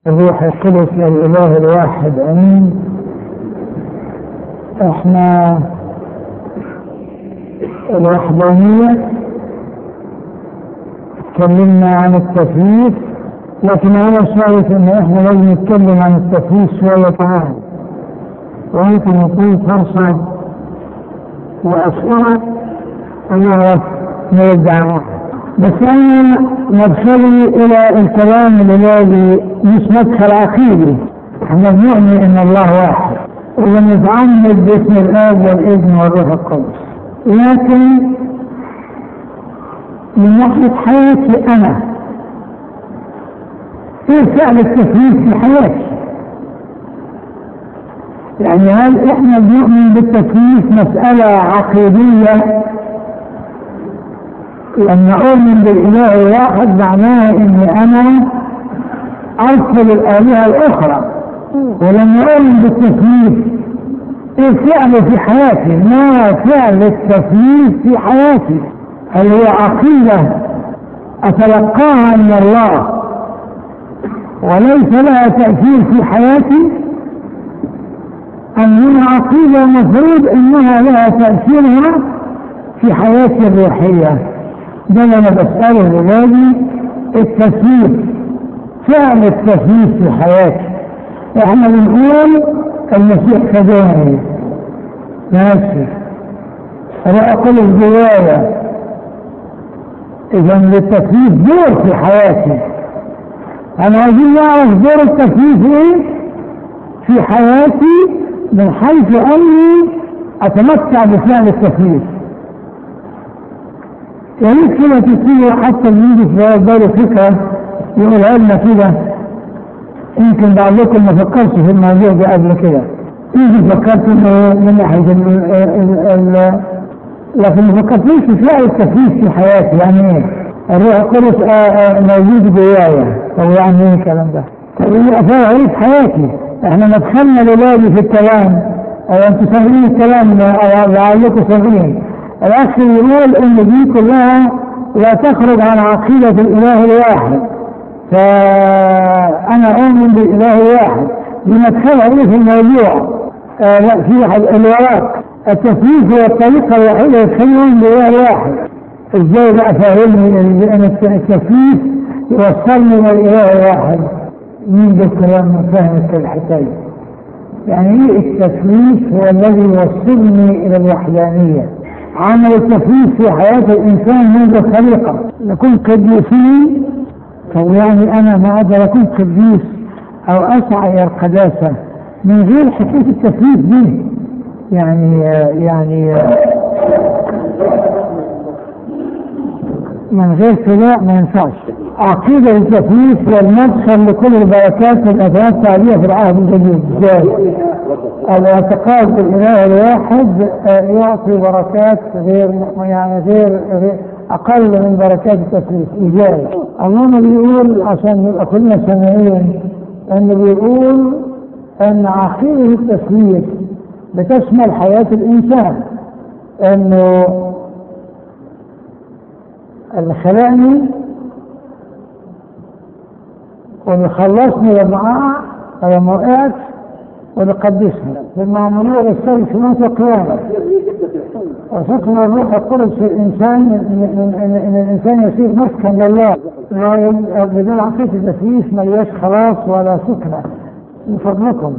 الروح القدس للإله الواحد أمين احنا الوحدانية تكلمنا عن التثليث لكن أنا شايف إن احنا لازم نتكلم عن التثليث شوية كمان ويمكن يكون فرصة وأسئلة ونعرف نرجع بس أنا مدخلي إلى الكلام الذي مش مدخل عقيدي احنا بنؤمن إن الله واحد ونتعمد باسم الآب والابن والروح القدس لكن من ناحية حياتي أنا ايه فعل التثليث في حياتي يعني هل احنا بنؤمن بالتثليث مسألة عقيدية لما اؤمن بالاله الواحد معناها اني انا ارسل الالهة الاخرى ولما اؤمن بالتثليث ايه فعله في حياتي ما فعل التثليث في حياتي هل هي عقيدة اتلقاها من الله وليس لها تأثير في حياتي أم هي عقيدة مفروض أنها لها تأثيرها في حياتي الروحية ده اللي أنا بسأله ولادي التثليث فعل التثليث في حياتي احنا بنقول المسيح خداني ماشي أنا أقول الجواية إذا للتثليث دور في حياتي أنا عايزين نعرف دور التثليث إيه في حياتي من حيث أني أتمتع بفعل التثليث يا ريت كده تصير حتى اللي يجي في باله فكرة يقولها لنا كده يمكن بعضكم ما فكرش في الموضوع ده قبل كده يجي فكرت انه من ناحية ال ال لكن ما فكرتش في فعل التثليث في حياتي يعني ايه؟ الروح القدس موجود جوايا طب يعني ايه الكلام ده؟ طب ايه افعل ايه في حياتي؟ احنا مدخلنا لولادي في الكلام او انتوا سامعين الكلام او لعلكم سامعين الاخ يقول ان دي كلها لا تخرج عن عقيدة الاله الواحد فانا اؤمن بالاله الواحد بمدخلها ايه في الموضوع آه لا في الوراق التثليث هو الطريقة الوحيدة يتخيلون بالاله الواحد ازاي بقى فاهمني ان التثليث يوصلني الى الاله الواحد مين ده الكلام من فهم الحكاية يعني ايه التثليث هو الذي يوصلني الى الوحدانية عمل التثليث في حياة الانسان منذ الخليقة نكون قديسين طب يعني انا ما اقدر اكون قديس او اسعى الى القداسة من غير حكاية التثليث دي يعني يعني من غير كده ما ينفعش عقيدة التثليث والمدخل لكل البركات اللي أتمتع بها في العهد الجديد ازاي؟ الاعتقاد بالاله الواحد يعطي بركات غير يعني غير, غير اقل من بركات التثليث ازاي؟ الله بيقول عشان نبقى كلنا سامعين انه بيقول ان عقيدة التثليث بتشمل حياة الانسان انه اللي خلقني واللي خلصني لما لما وقعت واللي قدسني بالمعمولية للسيد في موت القيامة وسكن الروح القدس في الإنسان إن الإنسان يصير مسكن لله بدون عقيدة التثليث ما ليش خلاص ولا سكنة من فضلكم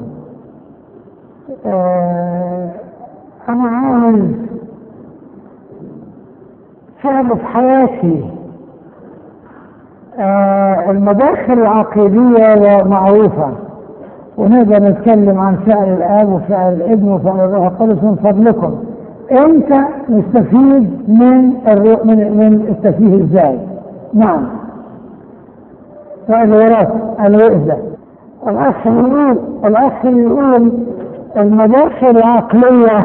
آه أنا عاوز فعل في حياتي آه المداخل العقيدية معروفة ونقدر نتكلم عن فعل الآب وفعل الابن وفعل الروح القدس من فضلكم امتى نستفيد من الرو... من من التفيه ازاي؟ نعم سؤال وراك الوئزة الأخ يقول الأخ يقول المداخل العقلية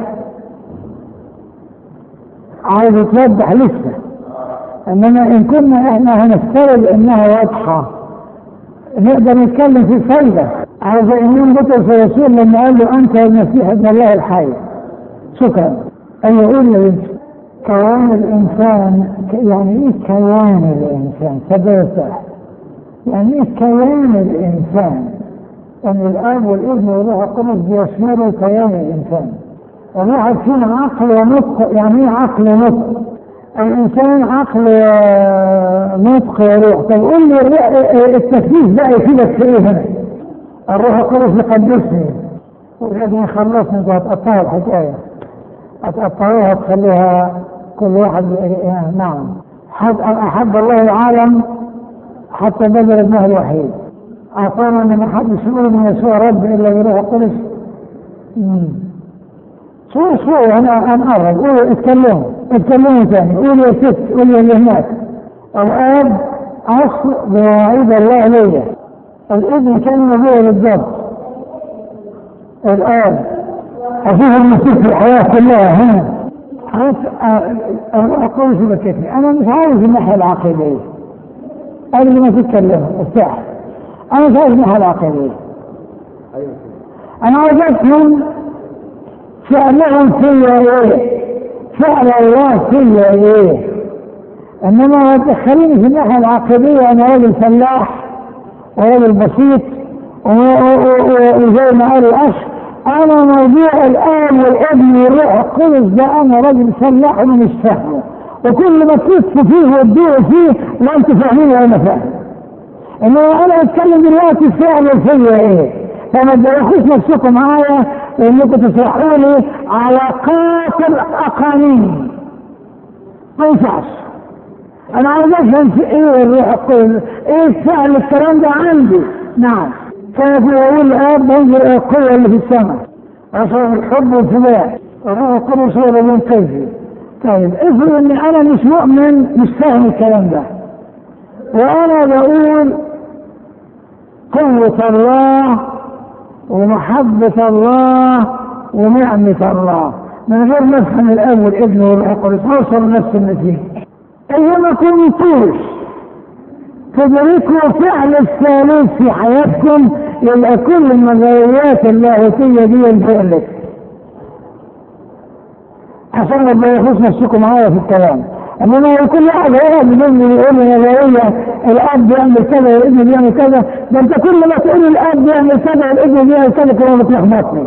عايز يتوضح لسه انما ان كنا احنا هنفترض انها واضحه نقدر نتكلم في الفايده عايز امام بطرس الرسول لما قال له انت المسيح ابن الله الحي شكرا ايوه قول يا بنتي كيان الانسان يعني ايه كيان الانسان تدرس يعني كيان الإنسان أن الآب والابن والروح القدس بيشملوا كيان الإنسان الواحد فينا عقل ونطق يعني ايه عقل ونطق الإنسان عقل نطق وروح طب قول لي التثبيت بقى يفيدك في إيه هنا؟ الروح القدس يقدسني ولازم يخلصني انتوا هتقطعوا الحكاية هتقطعوها تخليها كل واحد يعني نعم حد أحب الله العالم حتى بذل ابنه الوحيد أعطانا أن ما حدش يقول من يسوع رب إلا بروح القدس شو شو أنا أنا أقرب قولوا اتكلموا اتكلموا ثاني قولوا يا ست قولوا اللي هناك الآب أصل بمواعيد الله ليا الابن كلمة بيه بالضبط الآب أشوف المسيح في الحياة كلها هنا أقول شو بكتني أنا مش عاوز الناحية العقيدية قبل ما تتكلم افتح أنا مش عاوز الناحية العقيدية أنا عاوز أفهم فعلهم فيا إيه فعل الله فيا إيه إنما ما تدخليني في الناحية العقيدية أنا راجل فلاح وراجل بسيط وزي ما قال الأخ أنا موضوع الآن والابن والروح القدس ده أنا راجل فلاح ومش فاهمه وكل ما تلف فيه وتدور فيه لا أنت فاهمين ولا أنا فاهم إنما أنا أتكلم دلوقتي فعل فيا إيه فما تدخلوش نفسكم معايا انكم تشرحوا لي علاقات الاقانيم ما ينفعش انا عاوز افهم في ايه الروح القدس ايه فعل الكلام ده عندي نعم كان في يقول الاب انظر الى القوه اللي في السماء عشان الحب والفداء الروح القدس هو اللي ينقذني طيب افرض اني انا مش مؤمن مش فاهم الكلام ده وانا بقول قوه الله ومحبة الله ونعمة الله من غير ما افهم الاب والابن والروح القدس اوصل لنفس النتيجة اذا ما كنتوش تدركوا فعل الثالوث في حياتكم يبقى كل المغريات اللاهوتية دي انفعلت عشان ما يخص نفسكم معايا في الكلام انما كل واحد قاعد مني يقول لي نظريه الاب بيعمل كذا والابن بيعمل كذا ده انت كل ما تقول الاب بيعمل كذا والابن بيعمل كذا كده بتلخبطني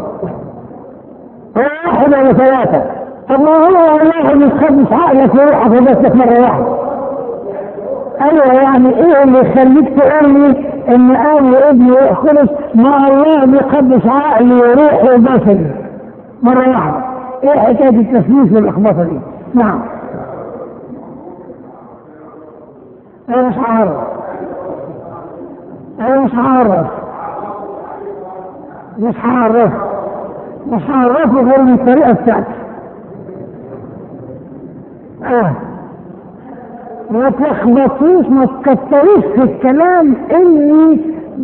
واحد ولا ثلاثه طب ما هو واحد مش خمس عقلك وروحك وبس مره واحده ايوه يعني ايه اللي يخليك تقول لي ان اب وابن وخلص مع الله بيقدس عقلي وروحي وبصري مره واحده ايه حكايه التثليث واللخبطه دي؟ نعم انا مش عارف انا مش عارف مش عارف مش عارفه غير من الطريقه بتاعتي اه ما تلخبطوش ما تكتروش في الكلام اللي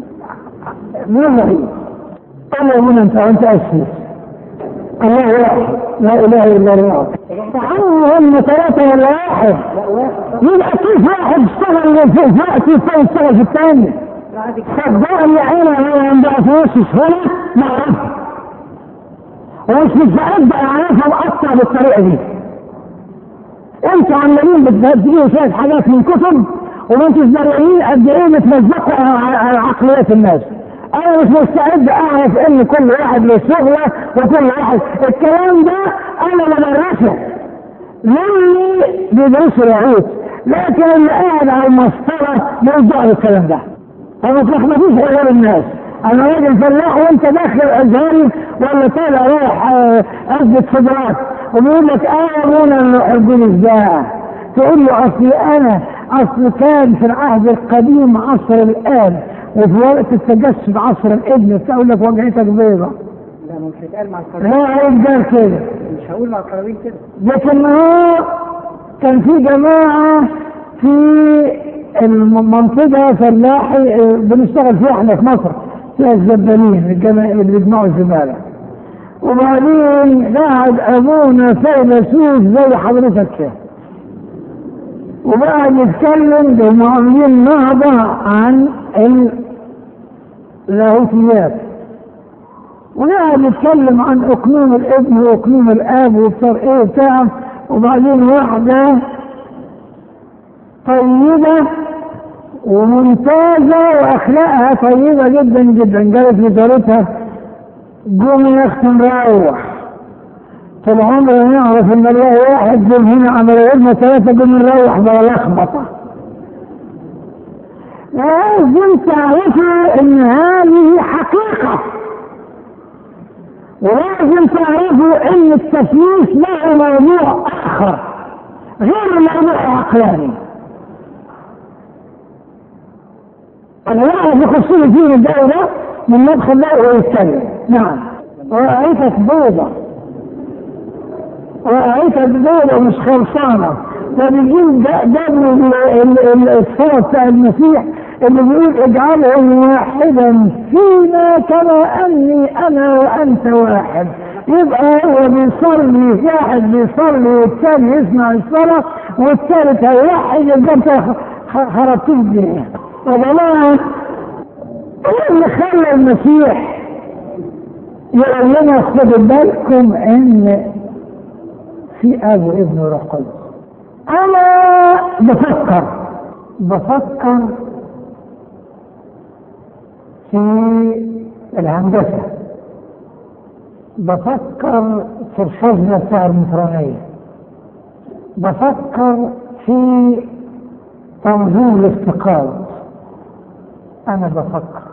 نظري انا من انت وانت اسف الله واحد لا اله الا الله تعالوا هم ثلاثة ولا واحد يبقى كيف واحد اشتغل في الوقت والثاني اشتغل في الثاني صدقني يا عيني هو عندها فلوس هنا ما اعرفها ومش مستعد اعرفها واقطع بالطريقة دي انتوا عمالين بتبدلوا شوية حاجات من كتب وما انتوا زارعين قد ايه بتمزقوا على عقليات الناس انا مش مستعد اعرف ان كل واحد له شغله وكل واحد الكلام ده انا بدرسه للي بيدرسوا العود لكن اللي قاعد على المسطره موضوع الكلام ده فما تلخبطوش غير الناس انا راجل فلاح وانت داخل ازهري ولا طالع رايح اثبت صدرات وبيقول لك امون ان يحبني ازاي تقول له اصل انا اصل كان في العهد القديم عصر الان وفي وقت التجسد عصر الابن تقول لك وجهتك بيضة لا مش هيتقال مع القرابين لا هيتقال كده مش هقول مع القرابين كده لكن هو كان في جماعة في المنطقة فلاحي بنشتغل فيها احنا في مصر فيها الزبالين الجماعة اللي بيجمعوا الزبالة وبعدين قاعد ابونا فيلسوف زي حضرتك كده وبقى يتكلم بمعاملين نهضة عن اللاهوتيات وقاعد يتكلم عن اقنوم الابن واقنوم الاب وبتاع ايه بتاع وبعدين واحدة طيبة وممتازة وأخلاقها طيبة جدا جدا قالت لجارتها قومي يا أختي نروح طول عمرنا نعرف إن الله واحد قوم هنا عملوا ثلاثة قوم نروح بلا لخبطة لازم تعرفوا إن هذه حقيقة ولازم تعرفوا إن التفليس له موضوع آخر غير الموضوع العقلاني الواحد يخصني فيه الدولة من مدخل لا ويتكلم نعم ورأيتك بيضة ورأيتك بيضة مش خلصانة فبيجيب ده ده الصورة بتاع المسيح اللي بيقول اجعلهم واحدا فينا كما اني انا وانت واحد يبقى هو بيصلي واحد بيصلي والثاني يسمع الصلاة والثالث هيوحد يبقى انت خربتوه الدنيا وضمان ايه اللي خلى المسيح يقول لنا خدوا بالكم ان في اب وابن وروح قدس انا بفكر بفكر في الهندسه بفكر في الحزمه بتاع المترونيه بفكر في تنظيم الافتقاد انا بفكر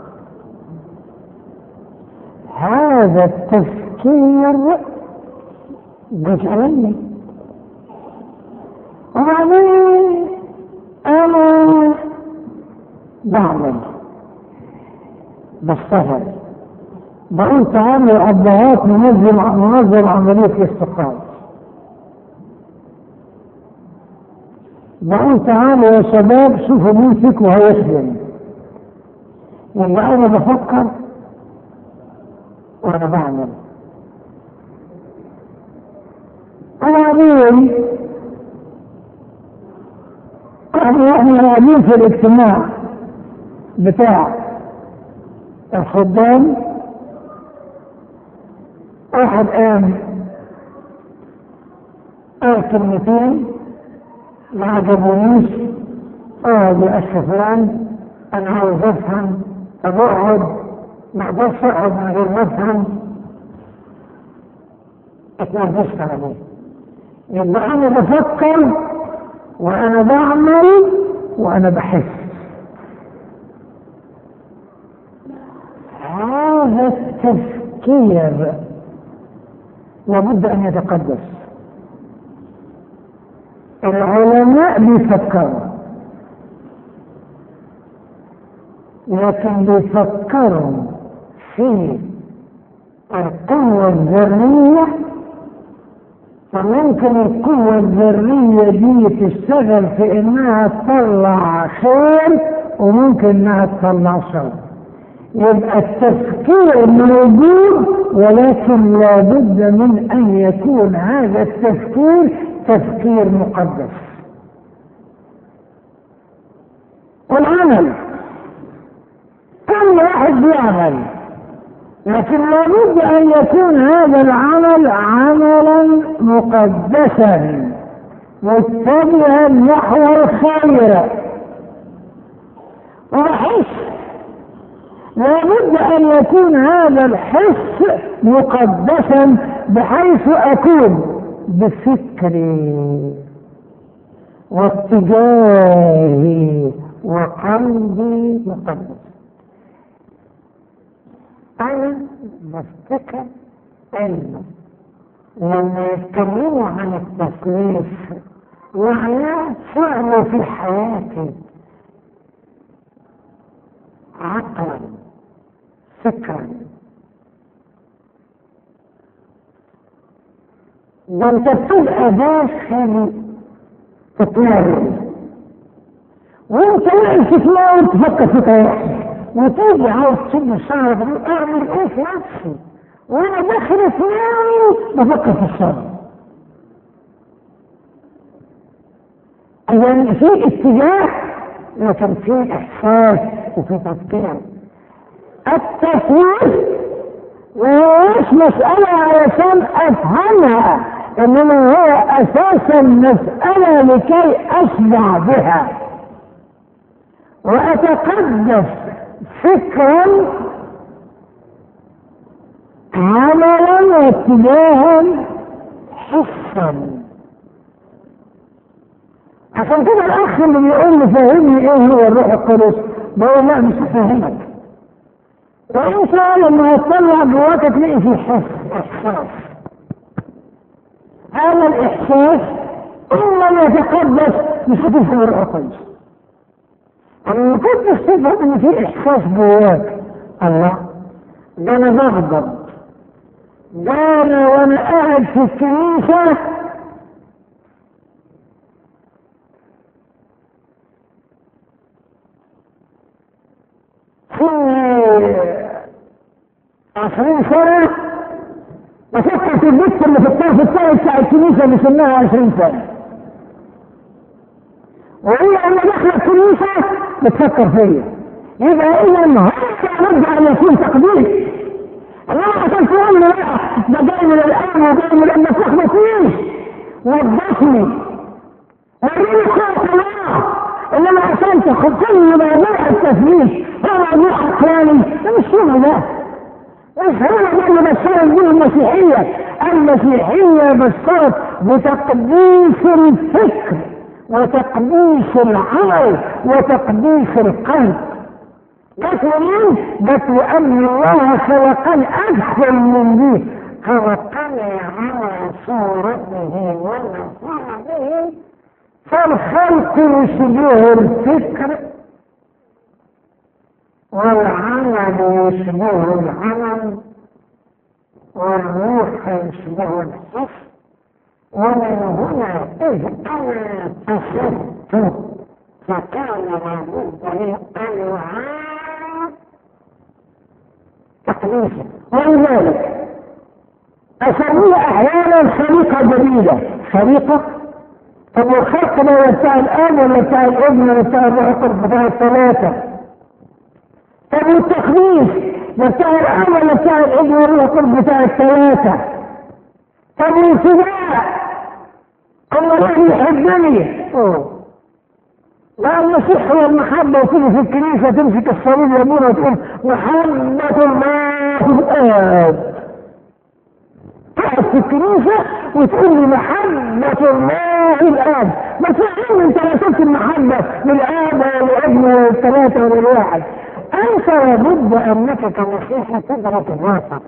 هذا التفكير بيشغلني وبعدين انا بعمل بشتغل بقول تعالوا يا ابهات ننظم ننظم عمليه الاستقامه بقول تعالوا يا شباب شوفوا مين فيكم هيخدم يبقى انا بفكر وانا بعمل وبعدين احنا قاعدين في الاجتماع بتاع الخدام واحد قام قال كلمتين ما عجبونيش اقعد يا اخ فلان انا عاوز افهم طب اقعد ما اقدرش اقعد من غير ما افهم اتنرفزت عليه يبقى انا بفكر وانا بعمل وانا بحس هذا التفكير لابد ان يتقدس العلماء بيفكروا لكن بيفكروا في القوة الذرية فممكن القوة الذرية دي تشتغل في انها تطلع خير وممكن انها تطلع شر يبقى التفكير موجود ولكن لابد من ان يكون هذا التفكير تفكير مقدس والعمل كل واحد بيعمل لكن لابد ان يكون هذا العمل عملا مقدسا متجها نحو الخير وحس لابد ان يكون هذا الحس مقدسا بحيث اكون بفكري واتجاهي وقلبي مقدس انا بفتكر انه لما يتكلموا عن التصنيف معناه فعل في حياتي عقلا فكرا ده انت بتبقى داخل تتناول وانت واقف تتناول تفكر في طريقتك وتيجي عاوز تشد الشعر تقول اعمل ايه في نفسي وانا داخل اتناول بفكر في الشر يعني في اتجاه لكن في احساس وفي تفكير التصوير مش مسألة علشان أفهمها إنما هو أساسا مسألة لكي أشبع بها وأتقدس فكرا عملا واتجاها حسا عشان كده الاخ اللي بيقول لي فهمني ايه هو الروح القدس بقول لا مش هفهمك وان شاء الله لما هتطلع جواك تلاقي في حس احساس هذا الاحساس ان لم يتقدس مش هتفهم الروح القدس اما كنت تفهم ان في احساس جواك الله ده انا بغضب ده انا وانا قاعد في الكنيسه في عشرين سنة بفكر في البيت اللي في الطرف الثاني بتاع الكنيسة اللي سنها عشرين سنة وهي لما دخلت الكنيسة بتفكر فيا يبقى إذا هذا لابد أن يكون تقدير الله عشان تقول لي لا ده جاي من الآن وجاي من لما تلخبطنيش وضحني وريني قوة الله انما عشان تاخد كل موضوع التثبيت هو موضوع عقلاني ده مش شغل ده مش هو ده اللي بشرت به المسيحية المسيحية بشرت بتقديس الفكر وتقديس العمل وتقديس القلب جت منين؟ جت لأن الله خلقني أكثر من دي خلقني على صورته ونصره فالخلق يشبه الفكر والعمل يشبه العمل والروح يشبه الحس ومن هنا إذ أنا تصدت فكان لابد لي أن يعاد تقديسه ولذلك أسميه أحيانا خليقة جديدة خليقة طب والخلق ده بتاع الآن ولا بتاع الابن ولا بتاع الروح القدس بتاع الثلاثة طب والتخليص ده بتاع الآن ولا بتاع الابن والروح القدس بتاع الثلاثة طب والفداء الله يحبني أوه. لا المسيح هو المحبة وتيجي في الكنيسة تمسك الصليب يا ابونا وتقول محبة الله الآب تقعد في الكنيسة وتقول لي محبة الله الآب ما تفهم انت لا تمكن محبة للآب ولا للابن ولا للثلاثة ولا للواحد أنت لابد أنك كمسيحي تدرك الواقع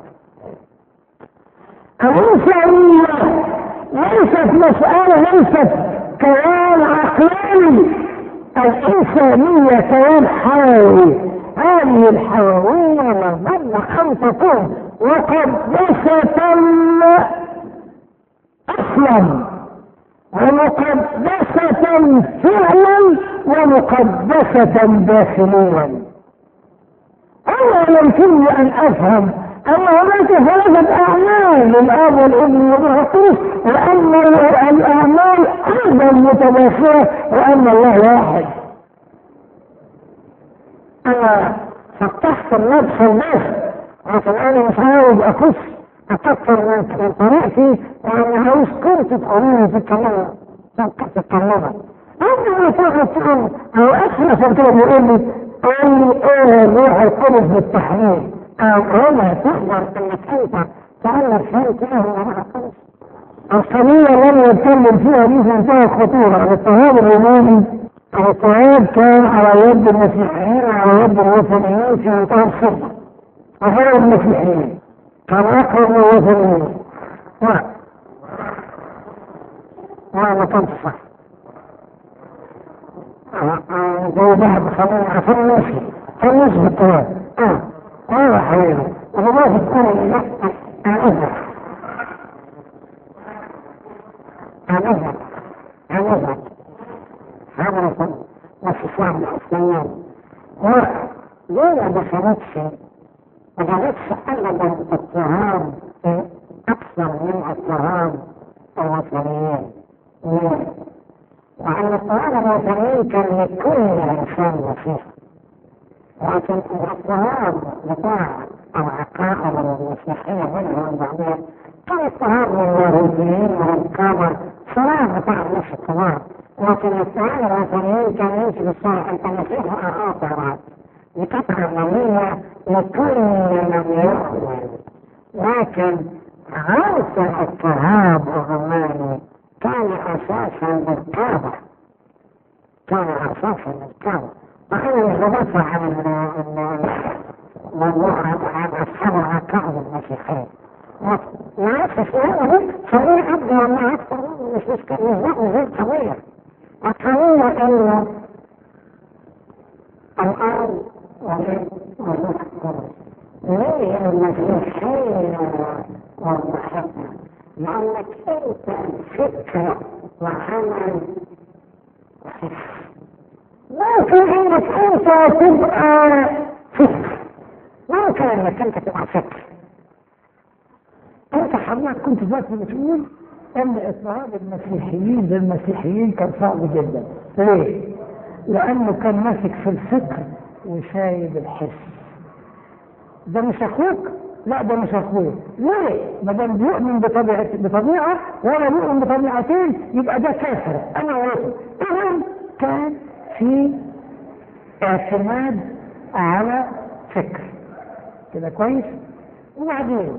الإنسانية ليست مسألة ليست كيان عقلاني الإنسانية كيان حيوي هذه الحيوية لابد أن تكون مقدسة أصلا ومقدسة فعلا ومقدسة داخليا أنا يمكنني أن أفهم أن هناك ثلاثة أعمال للأب والابن والروح القدس وأن الأعمال أيضا متداخلة وأن الله واحد أنا فتحت النفس الناس لكن أنا مش عاوز أخش أكثر من طريقتي وأنا عاوز كنت تقولوني في الكلام تتكلموا أنا تقعد تقول أو أسرع كده بيقول لي قال لي إيه الروح القدس بالتحرير أو هنا تقدر إنك أنت تعرف فهمت إيه هو الروح القدس القضية اللي أنا بتكلم فيها دي في منتهى الخطورة الاضطهاد الروماني الاضطهاد كان على يد المسيحيين وعلى يد الوثنيين في منتهى الخطة وغير المسيحيين كان أقرب من الوثنيين لا لا ما كانش صح زي بعض خلينا عشان نمشي عشان نمشي بالطوال اه اه يا حبيبي انا ما في تكون اعذر اعذر اعذر هذا مثلا بس صعب الاسلاميين لا لا ما دخلتش ما دخلتش ابدا اضطهاد اكثر من اضطهاد الوطنيين وأن القرآن الوثني كان لكل إنسان نصيحة لكن الاضطهاد بتاع العقائد المسيحية منها وبعدين كان اضطهاد من اليهوديين والقامة صراع بتاع نفس الطبع لكن السؤال الوطنيين كان يمشي بالشارع انت مسيح اخر بقطع عملية لكل من يؤمن لكن عنصر التراب الروماني كان اساسا بالكعبة كان اساسا بالكعبة وأنا مش بدافع عن موضوع عن أصحاب العقائد المسيحية نعرف السؤال صغير قد ولا أكثر مش مشكلة مش غير قضية القضية إنه الأرض والروح القدس ليه المسيحية والمحبة؟ لأنك أنت فكرة وعمل وحس ممكن انك انت تبقى فكر ممكن انك انت تبقى فكر انت حضرتك كنت دلوقتي بتقول ان اضطهاد المسيحيين للمسيحيين كان صعب جدا ليه؟ لانه كان ماسك في الفكر وسايب الحس ده مش اخوك لا ده مش اخويا ليه؟ ما دام بيؤمن بطبيعه بطبيعه ولا بيؤمن بطبيعتين يبقى ده كافر انا وصل اذا كان في اعتماد على فكر كده كويس وبعدين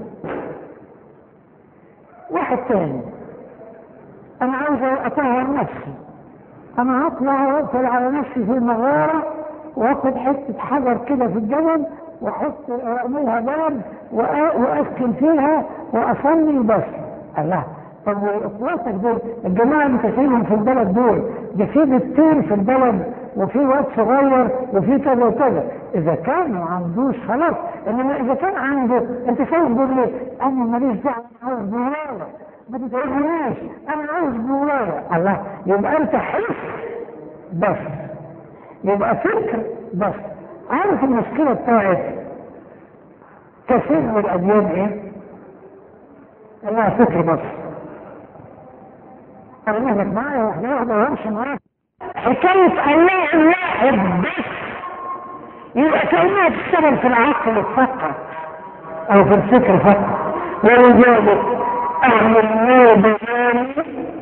واحد تاني انا عاوز اطهر نفسي انا هطلع واقفل على نفسي في المغاره واخد حته حجر كده في الجبل واحط اعملها باب واسكن فيها واصلي بس الله طب واخواتك دول الجماعه اللي تسيبهم في البلد دول ده في دكتور في البلد وفي واد صغير وفي كذا وكذا اذا كان ما عندوش خلاص انما اذا كان عنده انت شايف دول ليه؟ انا ماليش دعوه انا عاوز بولايه ما تتعبنيش انا عاوز بولايه الله يبقى انت حس بس يبقى فكر بس عارف المشكله بتاعت كثير من الاديان ايه؟ انها فكر بس انا مهلك معايا واحده واحده وامشي معاك حكايه الله الواحد بس يبقى كانها تشتغل في العقل فقط او في الفكر فقط ولذلك اهل النور بياني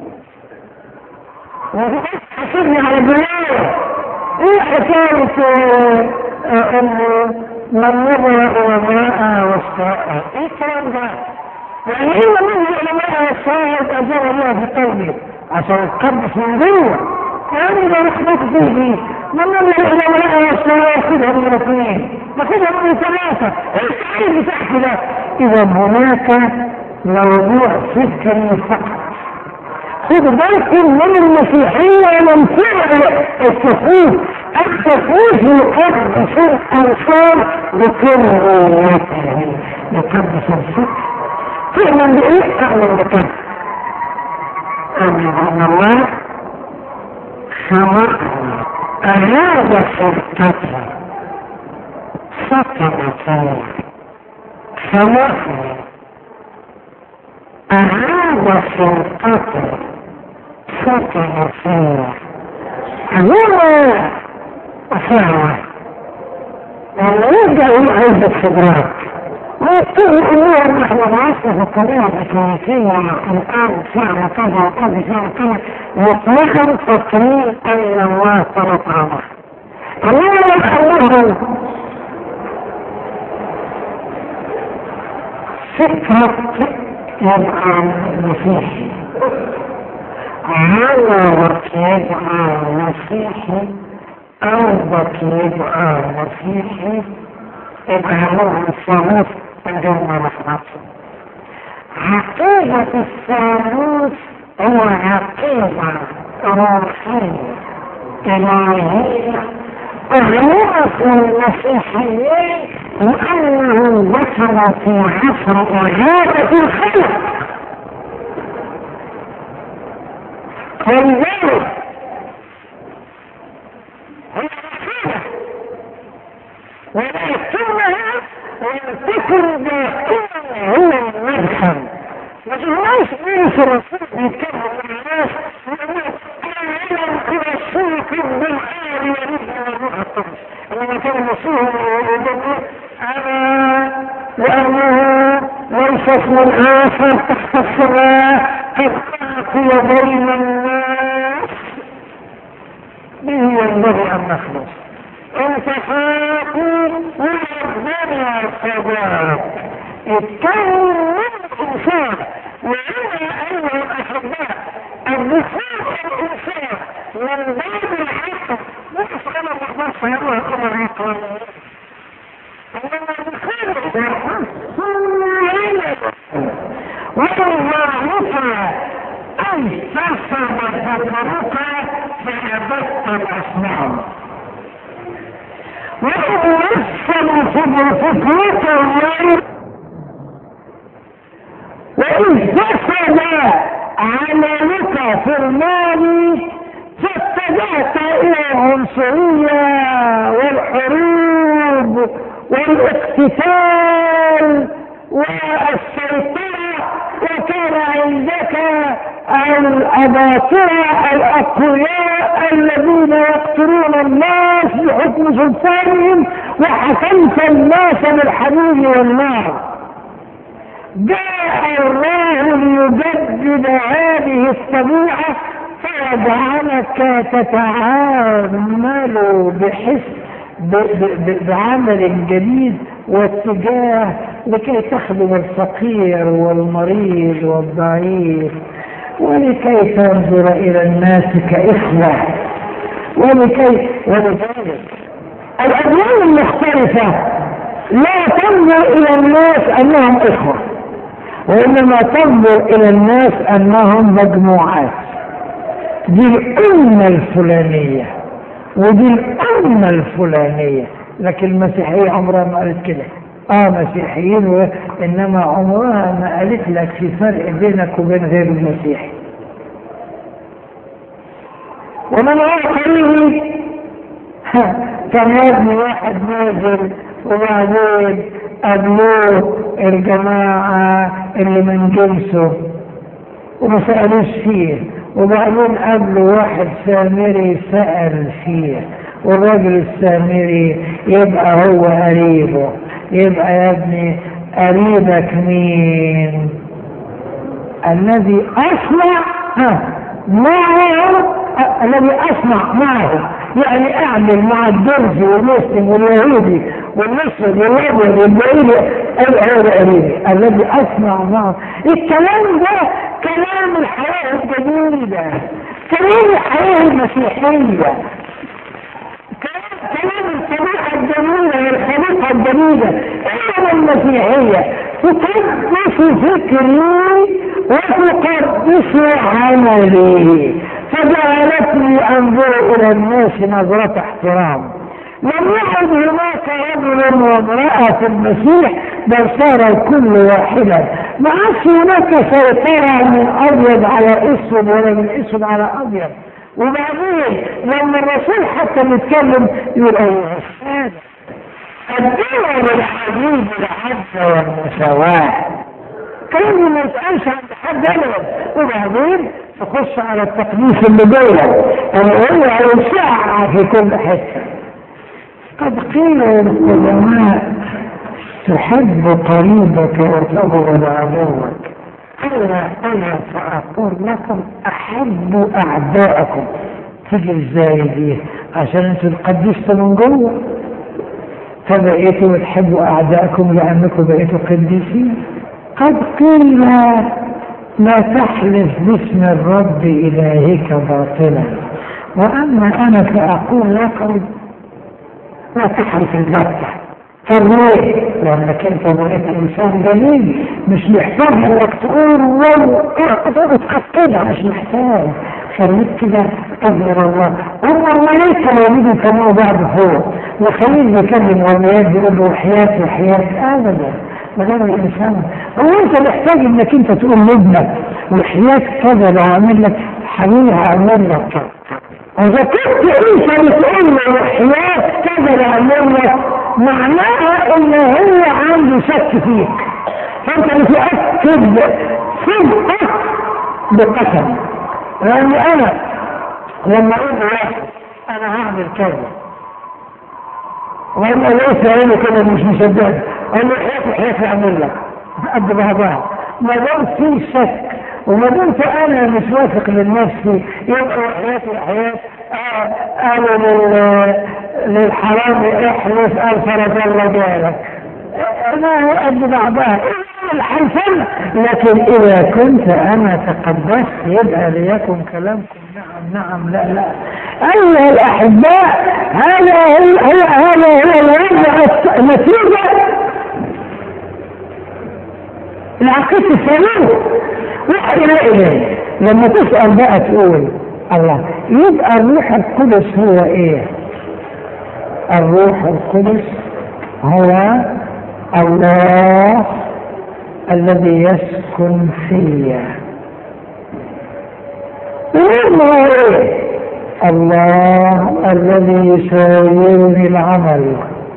حسبني على بلايه ايه حكايه انه من نظر علماء والسائل ايه الكلام ده؟ يعني ايه من علماء والسائل اجاب الله في قلبي عشان يتقدس من جوه يعني لو رحمت فيه من نظر العلماء والسائل خذها من الاثنين ناخذها من ثلاثه ايه بتاعك ده؟ اذا هناك موضوع فكري فقط خد بالك من المسيحية من فعل الصفوف الصفوف يقدس الأنصار بكلمته يقدس الفكر تؤمن بإيه؟ تؤمن بكذا آمن أن الله خلقنا أراد فرقته سكن فيه خلقنا أراد فرقته سكن فيه هو أفعله لما يبدأ يعيد الخبرات ويبتدي أنه نحن نعيش في الطبيعة الكلاسية الآن فعل كذا وكذا فعل كذا مطلقا فاكرين أن الله فرض عنه الله يخليهم فكرة يبقى المسيحي عملك يبقى مسيحي قلبك يبقى مسيحي يبقى له الثالوث من دون ما نخلصه عقيدة الثالوث هو عقيدة روحية إلهية أهمية المسيحيين لأنهم دخلوا في عصر إعادة الخلق ولذلك ولكنها لم تكن دائما هو المدخل ما تقولش مين في الرسول بيتكلم مع الناس انا علم ارسلكم بالآل والابن والروح القدس انما كان المسيح يقول انا لانه ليس اسم اخر تحت السماء قد في بين الناس به ينبغي ان نخلص انتفاقوا والدنيا صداق اتكون من الانسان وهنا ايها الاحباء الدخول الانسان من باب الحق مش انا ما اقدرش اقول امر يقول انما دخول والمعروفة أي تصب الفطرة فأبت الأصنام وإن نفسه في الفطرة الله وإن فسد عملك في المال فاتجهت إلى العنصرية والحروب والاقتتال والسيطرة وكان عندك الأباطرة الأقوياء الذين يقتلون الناس بحكم سلطانهم وحكمت الناس بالحديد والنار جاء الله ليجدد هذه الطبيعة فيجعلك تتعامل بحس بعمل جديد واتجاه لكي تخدم الفقير والمريض والضعيف ولكي تنظر الى الناس كاخوه ولكي ولذلك الاديان المختلفه لا تنظر الى الناس انهم اخوه وانما تنظر الى الناس انهم مجموعات دي الامه الفلانيه ودي الامه الفلانيه لكن المسيحيه عمرها ما قالت كده اه مسيحيين و... انما عمرها ما قالت لك في فرق بينك وبين غير المسيحي ومن هو قريبي كان يبني واحد نازل وبعدين قابلوه الجماعة اللي من جنسه وما سألوش فيه وبعدين قابلوا واحد سامري سأل فيه والراجل السامري يبقى هو قريبه يبقى يا ابني قريبك مين الذي أصنع معه الذي أصنع معه يعني أعمل مع الدرزي والمسلم واليهودي والمصري والأبيض والبعيد هذا قريبي الذي أصنع معه الكلام ده كلام الحياة الجميلة كلام الحياة المسيحية كلام الطبيعة الجميلة والخليقة الجميلة إنما المسيحية تقدس فكري وتقدس عملي فجعلتني أنظر إلى الناس نظرة احترام لم يعد هناك رجل وامرأة في المسيح بل صار الكل واحدا ما عادش هناك سيطرة من أبيض على أسود ولا من أسود على أبيض وبعدين لما الرسول حتى بيتكلم يقول ايها السادة الدول الحديد العدل والمساواة كلام ما يتقالش عند حد ابدا وبعدين تخش على التقديس اللي جوه اللي هو الوسعة في كل حته قد قيل للقدماء تحب قريبك وتبغض عدوك أنا أنا سأقول لكم أحب أعداءكم تيجي ازاي دي عشان انتوا قدستوا من جوه فبقيتوا تحبوا أعداءكم لأنكم بقيتوا قديسين قد قيل لا تحلف باسم الرب إلهك باطلا وأما أنا فأقول لكم لا تحلف البتة فليه؟ لأنك أنت بقيت إنسان جميل مش محتاج إنك تقول واو وتأكدها مش محتاج خليك كده أجر الله أما الملائكة موجودين كانوا بعد فوق وخليل بيكلم والميات بيقول له وحياتي وحياتي أبدا ما دام الإنسان هو أنت محتاج إنك أنت تقول لابنك وحياة كذا لو عامل لك حبيبي هعمل لك كذا وإذا كنت أنت بتقول له وحياة كذا لو عامل لك معناها ان هو عنده شك فيك فانت بتأكد صدقك بقسم لان انا لما اقول واحد انا هعمل كذا وانا ليس انا كده مش مصدق اقول له حياتي حياتي اعمل لك قد بعضها ما دام في شك وما دمت انا مش واثق من نفسي يبقى حياتي حياه آه، قالوا لل- للحرامي احلف الف رجل بالك ما هو قد بعضها الحلفان لكن اذا كنت انا تقدست يبقى ليكن كلامكم نعم نعم لا لا ايها الاحباء هذا هو هو- هذا هو الوضع الص- النتيجه العقيدة السليمة وإلى إليه لما تسأل بقى تقول الله يبقى الروح القدس هو إيه؟ الروح القدس هو الله الذي يسكن فيا وهو إيه؟ الله الذي يسايرني العمل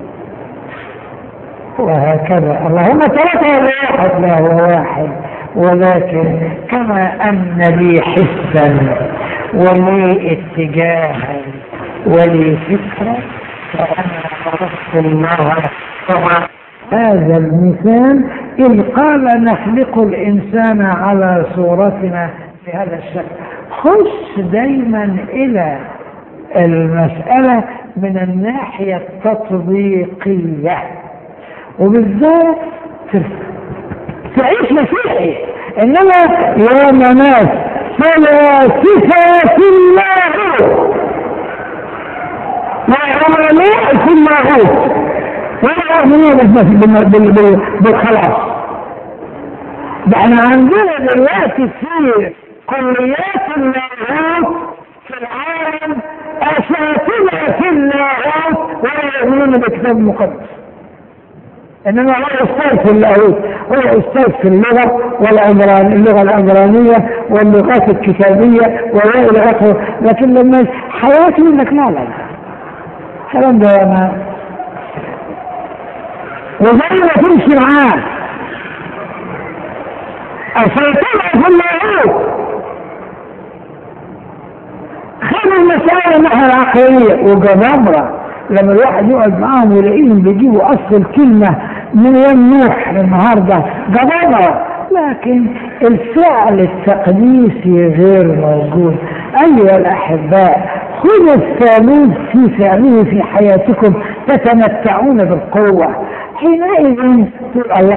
وهكذا اللهم ثلاثة ولا واحد لا هو واحد ولكن كما أن لي حسا ولي اتجاها ولي فكرة فأنا عرفت الله طبعا هذا المثال إذ قال نخلق الإنسان على صورتنا بهذا الشكل خش دايما إلى المسألة من الناحية التطبيقية وبالذات تعيش مسيحي انما يا ناس فلاسفة اللاهوت وعلماء في اللاهوت ولا يؤمنون بال- بال- بال- بال- بالخلاص ده احنا عندنا دلوقتي في كليات اللاهوت في العالم اساتذه في اللاهوت ولا يؤمنون بالكتاب المقدس انما هو استاذ في اللاهوت هو استاذ في اللغه والعبران اللغه العبرانيه واللغات الكتابيه وما الى اخره لكن لما حياته انك لا لا الكلام ده يا ما وزي ما تمشي معاه السيطرة في اللاهوت خلوا المسألة الناحية العقلية وجبابرة لما الواحد يقعد معاهم ويلاقيهم بيجيبوا أصل الكلمة من يوم نوح النهاردة جبابرة لكن الفعل التقديسي غير موجود أيها الأحباء خذوا الثالوث في فعله في حياتكم تتمتعون بالقوة حينئذ تقول الله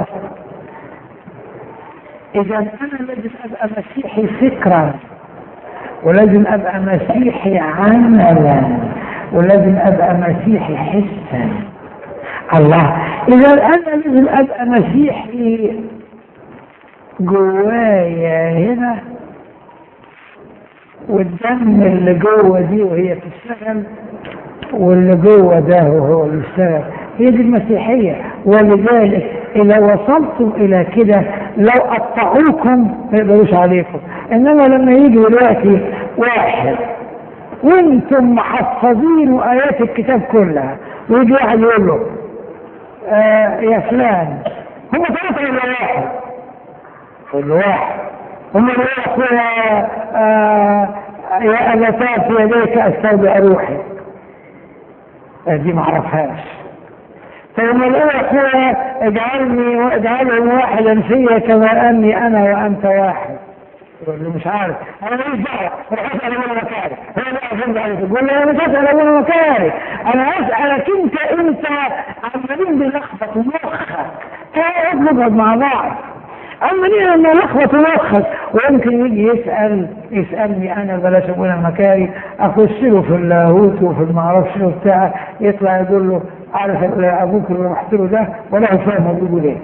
إذا أنا لازم أبقى مسيحي فكرا ولازم أبقى مسيحي عملا ولازم أبقى مسيحي حسا الله إذا أنا لازم أبقى مسيحي جوايا هنا والدم اللي جوه دي وهي تشتغل واللي جوه ده هو اللي يشتغل هي دي المسيحية ولذلك إذا وصلتم إلى كده لو قطعوكم ما يقدروش عليكم إنما لما يجي دلوقتي واحد وانتم محفظين آيات الكتاب كلها ويجي واحد يقول له آه يا فلان هم ثلاثة ولا واحد؟ يقول له واحد هم يقول يا آه يا أبتاه في يديك أستودع روحي آه دي ما اعرفهاش فلما يقول اخويا اجعلني اجعلهم واحدا فيا كما اني انا وانت واحد يقول له مش عارف انا ماليش دعوه روح اسال ابونا مكاري هو بقى فهمت عليك يقول له انا مش اسال ابونا مكاري انا اسالك انت انت عمالين بنلخبط مخك تعال نقعد مع بعض عمالين لما نلخبط مخك ويمكن يجي يسال يسالني انا بلاش ابونا مكاري اخش له في اللاهوت وفي المعرفش شنو بتاع يطلع يقول له عارف ابوك اللي رحت له ده ولا هو فاهم هو بيقول ايه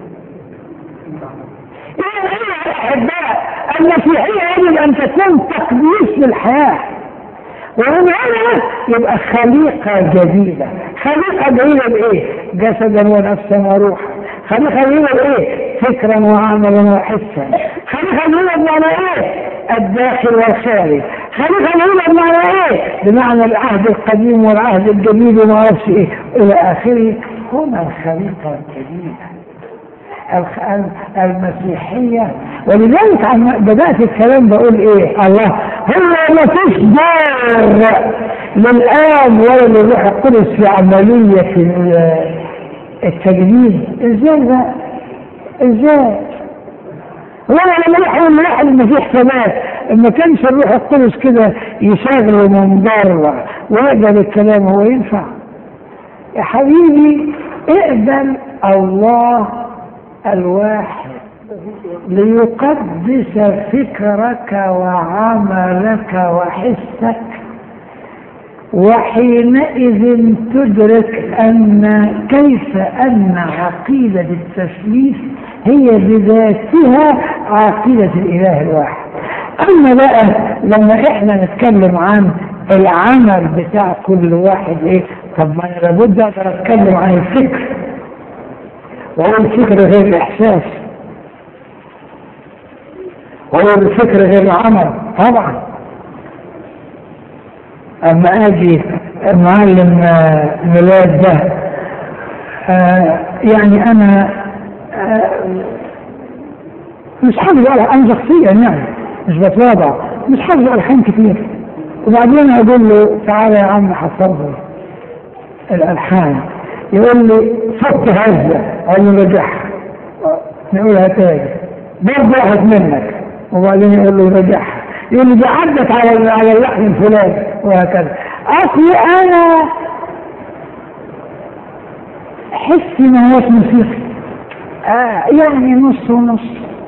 إذا أيها الأحباء المسيحية يجب أن تكون تقديس للحياة ومن هنا يبقى خليقة جديدة خليقة جديدة بإيه؟ جسدا ونفسا وروحا خليقة جديدة بإيه؟ فكرا وعملا وحسا خليقة جديدة بمعنى إيه؟ الداخل والخارج خليقة جديدة بمعنى إيه؟ بمعنى العهد القديم والعهد الجديد وما أعرفش إيه إلى آخره هنا الخليقة الجديدة الخ- المسيحية ولذلك عم بدأت الكلام بقول ايه الله هو ما فيش دور للآب ولا للروح القدس في عملية ال- التجديد ازاي بقى ازاي وانا لما يحول واحد المسيح ثبات ما كانش الروح القدس كده يشغله من بره ويقبل الكلام هو ينفع يا حبيبي اقبل الله الواحد ليقدس فكرك وعملك وحسك وحينئذ تدرك أن كيف أن عقيدة التثليث هي بذاتها عقيدة الإله الواحد أما بقى لما إحنا نتكلم عن العمل بتاع كل واحد إيه طب ما أنا لابد أقدر أتكلم عن الفكر وهو الفكر غير الإحساس وهو الفكر غير العمل طبعا اما اجي المعلم ميلاد ده آه يعني انا آه مش حافظ على انا شخصيا يعني مش بتواضع مش حافظ الحان كتير وبعدين اقول له تعالى يا عم حفظ الالحان يقول لي فك هزه اقول له رجعها نقولها تاني برضه واحد منك وبعدين يقول له رجعها يقول لي دي عدت على على اللحن الفلاني وهكذا اصلي انا حسي ما هوش موسيقي آه يعني نص ونص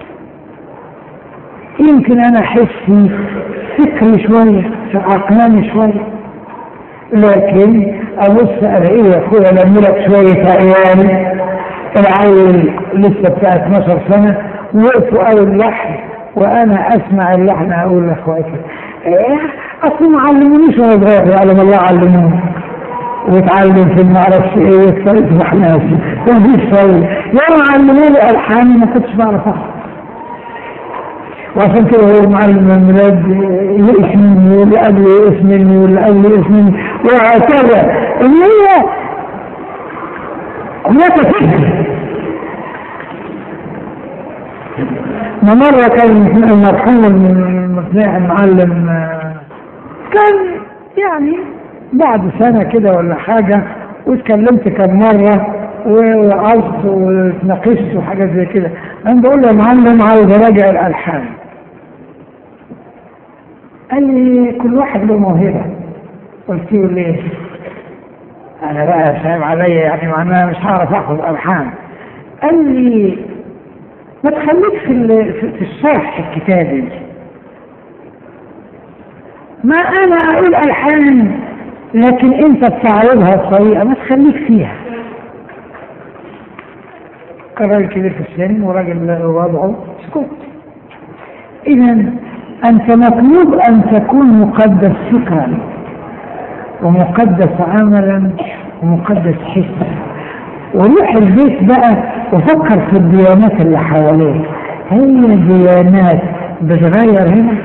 يمكن انا حسي فكري شويه عقلاني شويه لكن ابص الاقيه يا اخويا لم لك شويه عيال العيل لسه بتاع 12 سنه وقفوا قالوا اللحن وانا اسمع اللحن اقول لاخواتي ايه اصل ما علمونيش وانا صغير يعلم الله علموني واتعلم في ما اعرفش ايه ويسمح ناسي ومفيش فايده يا ما علموني الحان ما كنتش بعرف احفظ وعشان كده هو المعلم الميلاد يئس مني واللي قبله يئس مني واللي قبله يئس مني وهكذا ان هي هناك فكر ما مرة كان المرحوم المقنع المعلم كان يعني بعد سنة كده ولا حاجة واتكلمت كم مرة ووعظت واتناقشت وحاجات زي كده انا بقول له يا معلم عاوز اراجع الالحان قال لي كل واحد له موهبة قلت له ليه؟ انا بقى فاهم عليا يعني معناها مش هعرف احفظ الحان قال لي ما تخليك في في الشرح الكتابي ما انا اقول الحان لكن انت بتعرضها بطريقه ما تخليك فيها كان راجل كبير في السن وراجل وضعه اسكت اذا انت مطلوب ان تكون مقدس فكرا ومقدس عملا ومقدس حسا وروح البيت بقى وفكر في الديانات اللي حواليك هي ديانات بتغير هنا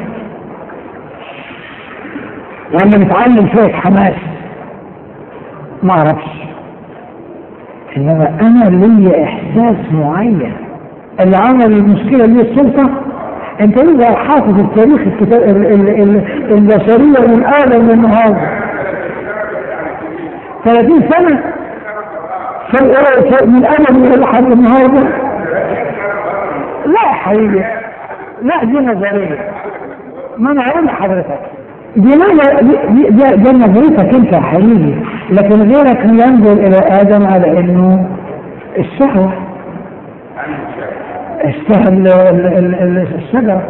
ولا بتعلم شوية حماس ما اعرفش انما انا لي احساس معين اللي عمل المشكله دي السلطه انت يبقى حافظ التاريخ الكتاب البشريه من ادم للنهارده 30 سنه من ادم الى لحد النهارده لا يا حبيبي لا دي نظريه ما انا اقول لحضرتك دي دي دي, دي نظريتك انت يا حبيبي لكن غيرك ينظر الى ادم على انه الشهوه الشجره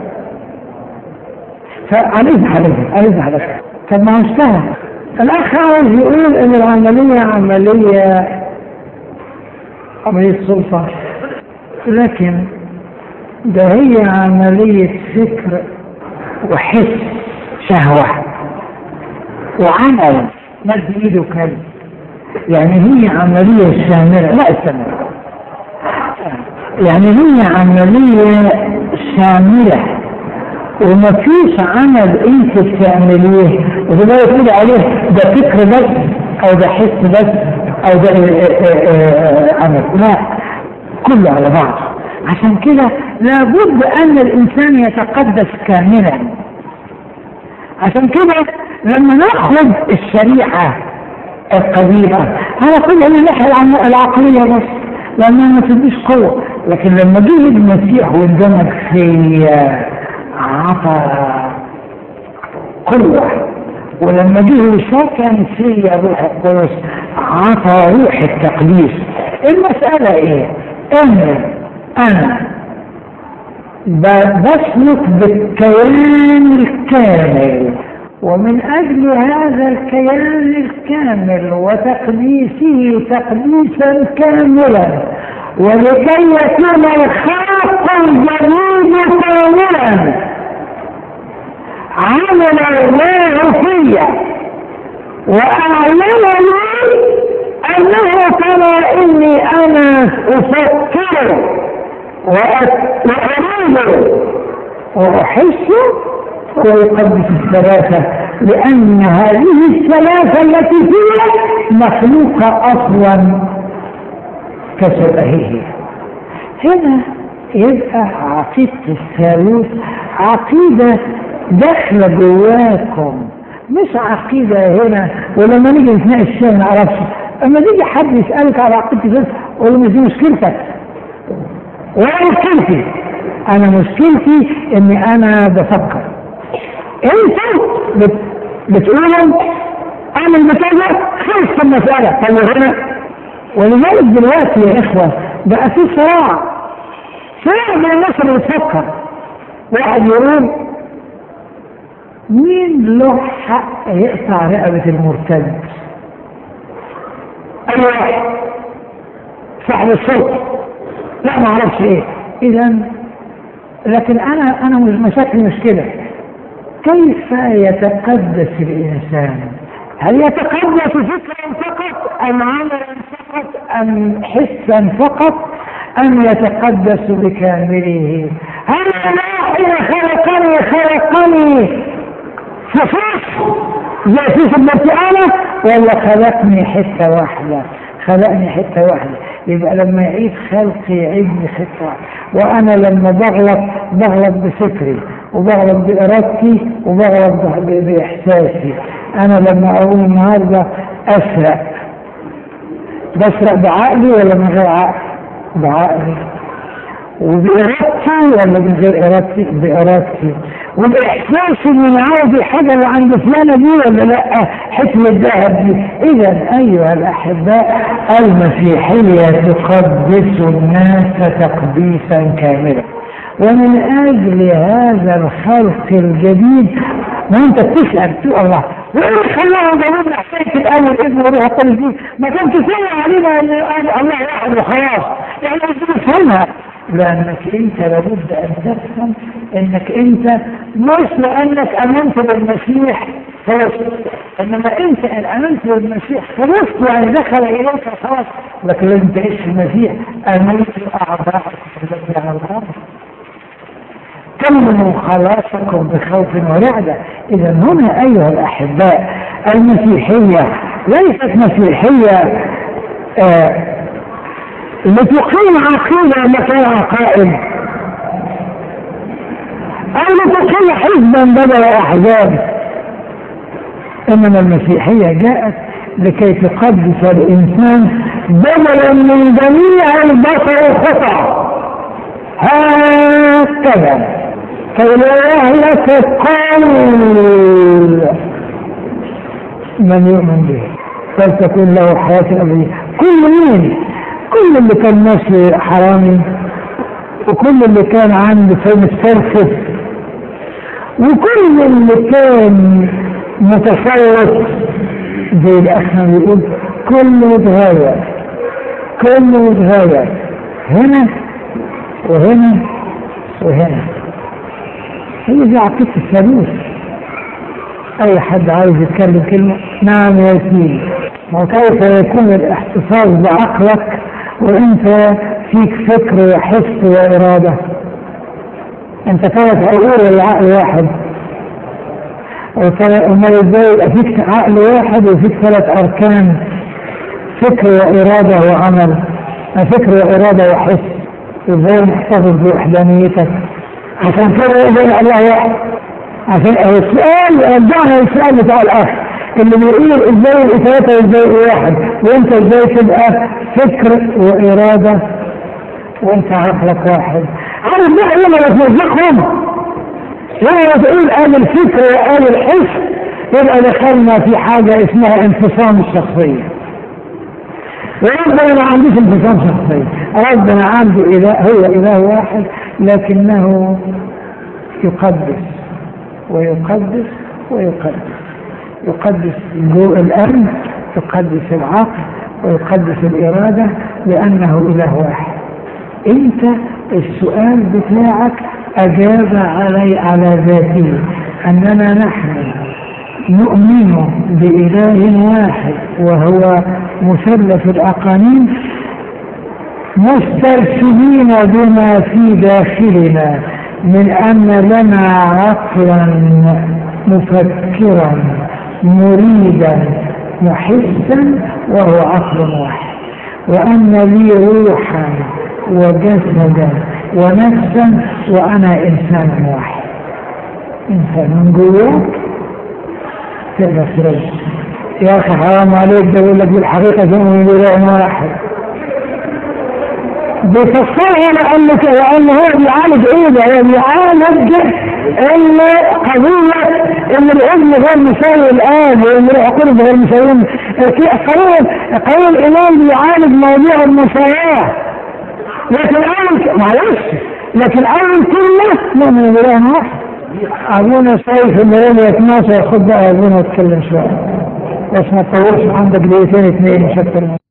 فعليه حضرتك عليه حضرتك طب ما هو اشتهى الاخ عاوز يقول ان العمليه عمليه عمليه سلطه لكن ده هي عمليه فكر وحس شهوة وعمل مد ايده كلب يعني هي عملية شاملة لا استمر يعني هي عملية شاملة وما فيش عمل انت بتعمليه وتقدر تقول عليه ده فكر بس او ده حس بس او ده عمل لا كله على بعض عشان كده لابد ان الانسان يتقدس كاملا عشان كده لما ناخذ الشريعة القديمة هناخدها من الناحية العقلية بس لأنها ما تديش قوة لكن لما جه المسيح واندمج في عطى قوة ولما جه سكن في روح القدس عطى روح التقديس المسألة ايه؟ ان انا ب- بسلك بالكيان الكامل ومن اجل هذا الكيان الكامل وتقديسه تقديسا كاملا ولكي يكون الخلق الجديد كاملا عمل الله فيا واعلمني انه كما اني انا افكر وأت- واريد واحس ويقدس الثلاثه لان هذه الثلاثه التي فيها مخلوقه اصلا كشبهه هنا يبقى عقيدة الثالوث عقيدة داخلة جواكم مش عقيدة هنا ولما نيجي نتناقش فيها ما نعرفش اما يجي حد يسألك على عقيدة الثالوث قول له مش دي مشكلتك ولا مشكلتي انا مشكلتي اني انا بفكر انت بت... بتقولوا اعمل بكذا خلص المسألة طب هنا ولذلك دلوقتي يا اخوة بقى في صراع صراع بين الناس اللي بتفكر واحد يقول مين له حق يقطع رقبة المرتد؟ أي واحد صاحب الصوت لا ما اعرفش ايه اذا لكن انا انا مش مشاكلي مش كده كيف يتقدس الانسان هل يتقدس فكرا فقط ام عملا فقط ام حسا فقط ام يتقدس بكامله هل الله حين خلقني خلقني فصاص زي فيس البرتقالة ولا خلقني حتة واحدة خلقني حتة واحدة يبقى لما يعيد خلقي يعيدني حتة واحدة وأنا لما بغلط بغلط بفكري وبغلط بإرادتي وبغلط ب- بإحساسي أنا لما أقول النهاردة أسرق بسرق بعقلي ولا من غير عقل؟ بعقلي وبإرادتي ولا من غير إرادتي؟ بإرادتي وبإحساسي إن أنا عاوز الحاجة اللي عند فلانة دي ولا لأ حكم الذهب دي إذا أيها الأحباء المسيحية تقدس الناس تقديسا كاملا ومن أجل هذا الخلق الجديد ما أنت بتسأل تقول الله وإيه اللي خلاهم جابوا حكاية الأول ابن وروح القدس دي ما كانش سمع علينا إن قال الله واحد وخلاص يعني مش بتفهمها لأنك أنت لابد أن تفهم أنك أنت مش لأنك آمنت بالمسيح خلصت إنما أنت إن آمنت بالمسيح خلصت يعني دخل إليك خلاص لكن لازم تعيش في المسيح آمنت أعضاءك التي على الأرض تمنوا خلاصكم بخوف ورعدة إذا هنا أيها الأحباء المسيحية ليست مسيحية آه لتقيم عقيدة مكان عقائد أو لتقيم حزبا بدل أحزاب إنما المسيحية جاءت لكي تقدس الإنسان بدلا من جميع البشر خطأ هكذا كي لا يهلك القول من يؤمن به فلتكون له حياة أبدية كل مين كل اللي كان ماشي حرامي وكل اللي كان عنده فم مسترخص وكل اللي كان متسلط زي الاخ ما بيقول كله اتغير كله اتغير هنا وهنا وهنا هي دي عقيدة الثالوث أي حد عايز يتكلم كلمة نعم يا سيدي وكيف يكون الاحتفاظ بعقلك وانت فيك فكر وحس وإرادة انت ثلاث عقول ولا عقل واحد امال ازاي يبقى فيك عقل واحد وفيك ثلاث اركان فكر وإرادة وعمل فكر وإرادة وحس ازاي محتفظ بوحدانيتك عشان كده يقول الله واحد عشان السؤال رجعنا للسؤال بتاع الاخ اللي بيقول ازاي الثلاثة ازاي واحد وانت ازاي تبقى فكر وارادة وانت عقلك واحد عارف بقى لما بتوزعهم لما تقول ادي الفكر وادي الحس يبقى دخلنا في حاجة اسمها انفصام الشخصية وربنا ما عندوش انفصام شخصية ربنا عنده إله هو إله واحد لكنه يقدس ويقدس ويقدس يقدس القلب يقدس العقل ويقدس الإرادة لأنه إله واحد أنت السؤال بتاعك أجاب علي على ذاته أننا نحن نؤمن بإله واحد وهو مثلث الأقانيم مسترسلين بما في داخلنا من أن لنا عقلا مفكرا مريدا محسا وهو عقل واحد وأن لي روحا وجسدا ونفسا وأنا إنسان واحد إنسان من جواك تقدر ترد يا أخي حرام عليك ده يقول لك بالحقيقة تؤمن بإله واحد بيفسرها لأنك لأن هو بيعالج إيه ده؟ هو بيعالج إن قضية إن الابن غير مساوي الآن وإن العقول غير مساويين قانون قانون الإمام بيعالج موضوع المساواة لكن أول معلش لكن أول كلمة نؤمن بإله واحد أبونا سيف اللي هو 12 خد بقى أبونا اتكلم شوية بس ما تطولش عندك دقيقتين اثنين مش أكتر من